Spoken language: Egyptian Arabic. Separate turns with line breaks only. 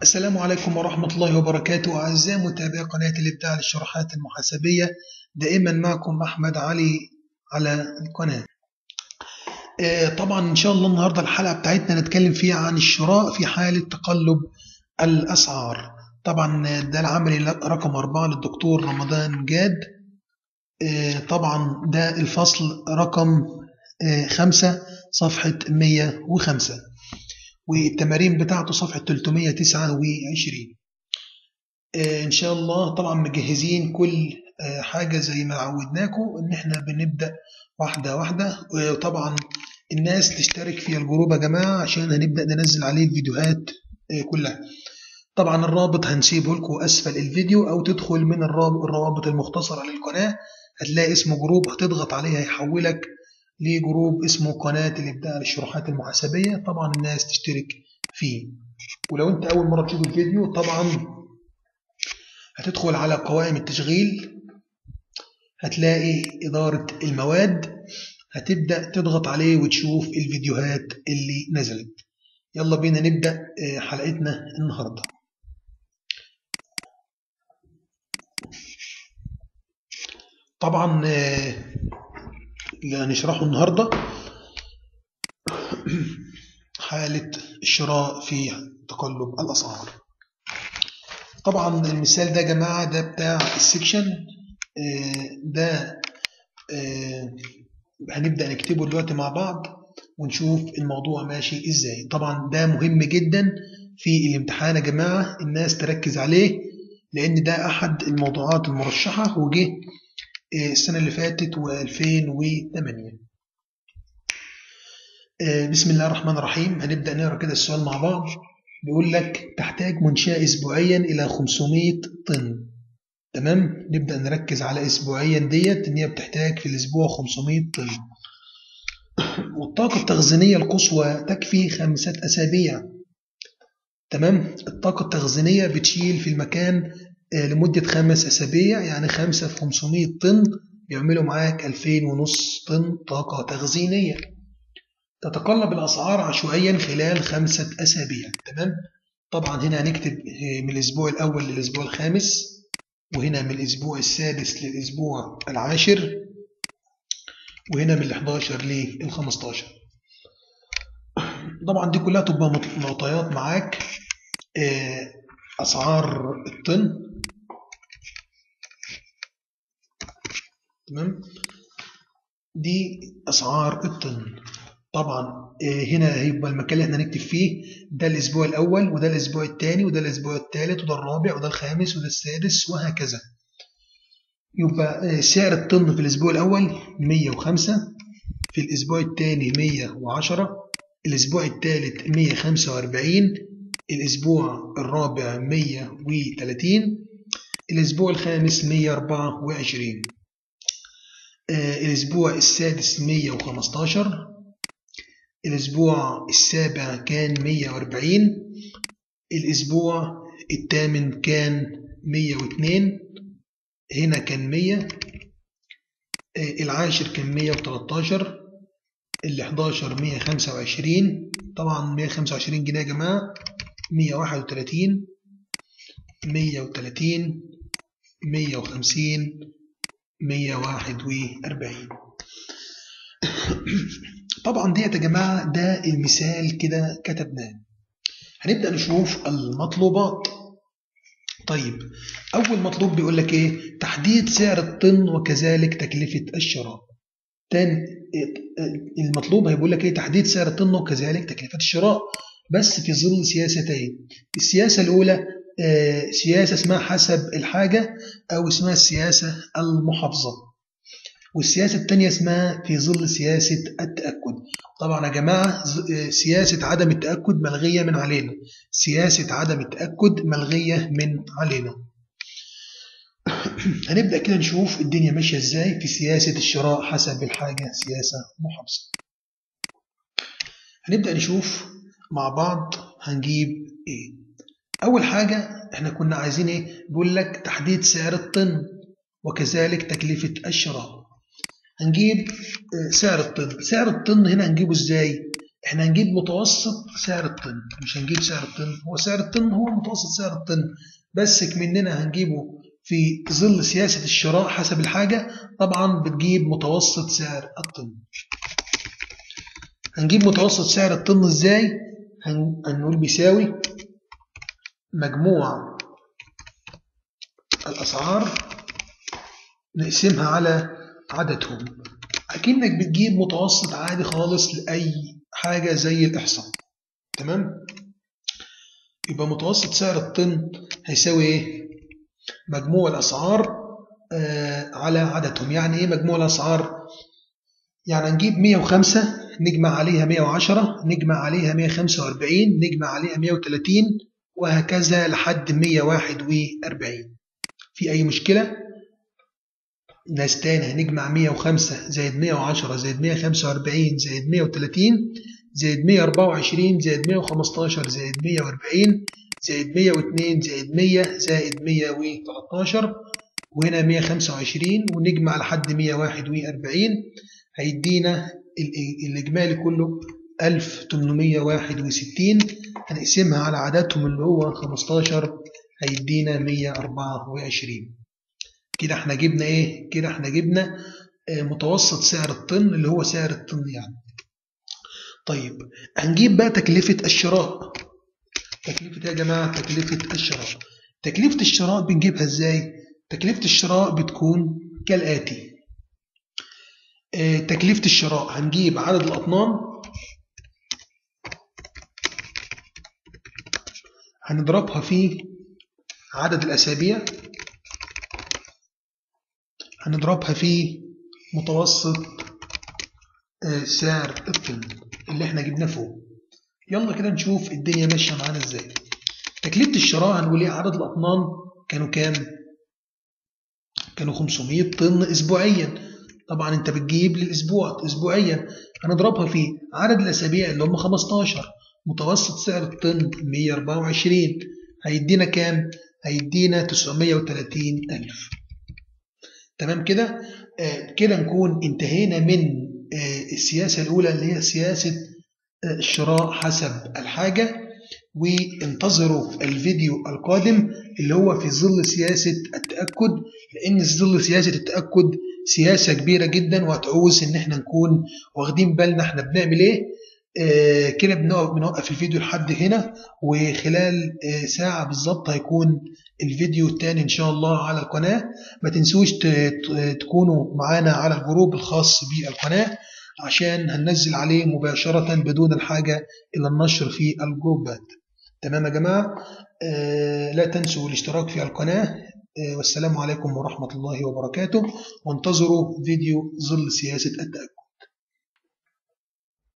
السلام عليكم ورحمة الله وبركاته أعزائي متابعي قناة الإبداع للشروحات المحاسبية دائما معكم أحمد علي على القناة آه، طبعا إن شاء الله النهاردة الحلقة بتاعتنا نتكلم فيها عن الشراء في حالة تقلب الأسعار طبعا ده العملي رقم أربعة للدكتور رمضان جاد آه، طبعا ده الفصل رقم آه، خمسة صفحة 105 والتمارين بتاعته صفحة 329 آه، إن شاء الله طبعا مجهزين كل آه، حاجة زي ما عودناكم إن إحنا بنبدأ واحدة واحدة وطبعا الناس تشترك في الجروب يا جماعة عشان هنبدأ ننزل عليه الفيديوهات آه، كلها طبعا الرابط هنسيبه لكم أسفل الفيديو أو تدخل من الرابط, الروابط المختصرة للقناة هتلاقي اسمه جروب هتضغط عليه هيحولك لجروب اسمه قناة الإبداع للشروحات المحاسبية طبعا الناس تشترك فيه ولو أنت أول مرة تشوف الفيديو طبعا هتدخل على قوائم التشغيل هتلاقي إدارة المواد هتبدأ تضغط عليه وتشوف الفيديوهات اللي نزلت يلا بينا نبدأ آه، حلقتنا النهاردة طبعا آه، اللي هنشرحه النهاردة حالة الشراء في تقلب الأسعار طبعا المثال ده يا جماعة ده بتاع السكشن آه، ده آه، هنبدأ نكتبه دلوقتي مع بعض ونشوف الموضوع ماشي ازاي طبعا ده مهم جدا في الامتحان يا جماعة الناس تركز عليه لأن ده أحد الموضوعات المرشحة وجه آه، السنة اللي فاتت و2008 بسم الله الرحمن الرحيم هنبدأ نقرأ كده السؤال مع بعض بيقول لك تحتاج منشأة أسبوعيا إلى 500 طن تمام نبدأ نركز على أسبوعيا ديت إن هي بتحتاج في الأسبوع 500 طن والطاقة التخزينية القصوى تكفي خمسة أسابيع تمام الطاقة التخزينية بتشيل في المكان آه، لمدة خمس أسابيع يعني خمسة في 500 طن يعملوا معاك 2000 ونص طن طاقة تخزينية تتقلب الأسعار عشوائيا خلال خمسة أسابيع تمام طبعا هنا هنكتب آه، من الأسبوع الأول للأسبوع الخامس وهنا من الأسبوع السادس للأسبوع العاشر وهنا من ال 11 لل 15 طبعا دي كلها تبقى مط- معطيات معاك آه، أسعار الطن تمام دي أسعار الطن طبعا آه، هنا هيبقى المكان اللي احنا هنكتب فيه ده الأسبوع الأول وده الأسبوع الثاني وده الأسبوع الثالث وده الرابع وده الخامس وده السادس وهكذا يبقى آه، سعر الطن في الأسبوع الأول 105 في الأسبوع الثاني 110 الأسبوع الثالث 145 الأسبوع الرابع 130 الأسبوع الخامس 124 آه، الأسبوع السادس 115 الأسبوع السابع كان 140 الأسبوع الثامن كان 102 هنا كان 100 آه، العاشر كان 113 ال 11 125 طبعا 125 جنيه يا جماعة 131 130 150 141 طبعا ديت يا جماعة ده المثال كده كتبناه هنبدأ نشوف المطلوبات طيب أول مطلوب بيقول لك إيه تحديد سعر الطن وكذلك تكلفة الشراء تاني المطلوب هيقول لك إيه تحديد سعر الطن وكذلك تكلفة الشراء بس في ظل سياستين السياسة الأولى آه، سياسة اسمها حسب الحاجة أو اسمها السياسة المحافظة والسياسة التانية اسمها في ظل سياسة التأكد طبعا يا جماعة ز- آه، سياسة عدم التأكد ملغية من علينا سياسة عدم التأكد ملغية من علينا هنبدأ كده نشوف الدنيا ماشية ازاي في سياسة الشراء حسب الحاجة سياسة محافظة هنبدأ نشوف مع بعض هنجيب ايه أول حاجة احنا كنا عايزين ايه بيقول لك تحديد سعر الطن وكذلك تكلفة الشراء هنجيب آه، سعر الطن سعر الطن هنا هنجيبه ازاي احنا هنجيب متوسط سعر الطن مش هنجيب سعر الطن هو سعر الطن هو متوسط سعر الطن بس مننا هنجيبه في ظل سياسة الشراء حسب الحاجة طبعا بتجيب متوسط سعر الطن هنجيب متوسط سعر الطن ازاي هنقول بيساوي مجموع الأسعار نقسمها على عددهم أكنك بتجيب متوسط عادي خالص لأي حاجة زي الإحصاء تمام يبقى متوسط سعر الطن هيساوي إيه مجموع الأسعار آه على عددهم يعني إيه مجموع الأسعار يعني نجيب 105 نجمع عليها 110 نجمع عليها 145 نجمع عليها 130 وهكذا لحد 141 في أي مشكلة ناس تاني هنجمع 105 زائد 110 زائد 145 زائد 130 زائد 124 زائد 115 زائد 140 زائد 102 زائد 100 زائد 113 وهنا 125 ونجمع لحد 141 هيدينا الإجمالي كله 1861 هنقسمها على عددهم اللي هو 15 هيدينا 124 كده احنا جبنا ايه كده احنا جبنا اه متوسط سعر الطن اللي هو سعر الطن يعني طيب هنجيب بقى تكلفة الشراء تكلفة يا جماعة تكلفة الشراء تكلفة الشراء بنجيبها ازاي تكلفة الشراء بتكون كالآتي اه تكلفة الشراء هنجيب عدد الأطنان هنضربها في عدد الأسابيع هنضربها في متوسط سعر الطن اللي احنا جبناه فوق يلا كده نشوف الدنيا ماشيه معانا ازاي تكلفه الشراء هنقول ايه عدد الاطنان كانوا كام كانوا 500 طن اسبوعيا طبعا انت بتجيب للاسبوع اسبوعيا هنضربها في عدد الاسابيع اللي هم 15 متوسط سعر الطن 124 هيدينا كام هيدينا 930 ألف تمام كده آه كده نكون انتهينا من آه السياسة الأولى اللي هي سياسة آه الشراء حسب الحاجة وانتظروا الفيديو القادم اللي هو في ظل سياسة التأكد لأن ظل سياسة التأكد سياسة كبيرة جدا وهتعوز إن احنا نكون واخدين بالنا احنا بنعمل ايه آه كده بنوقف الفيديو لحد هنا وخلال آه ساعة بالظبط هيكون الفيديو التاني إن شاء الله على القناة ما تنسوش تكونوا معانا على الجروب الخاص بالقناة عشان هننزل عليه مباشرة بدون الحاجة إلى النشر في الجروبات تمام يا جماعة آه لا تنسوا الاشتراك في القناة والسلام عليكم ورحمة الله وبركاته وانتظروا فيديو ظل سياسة التأكد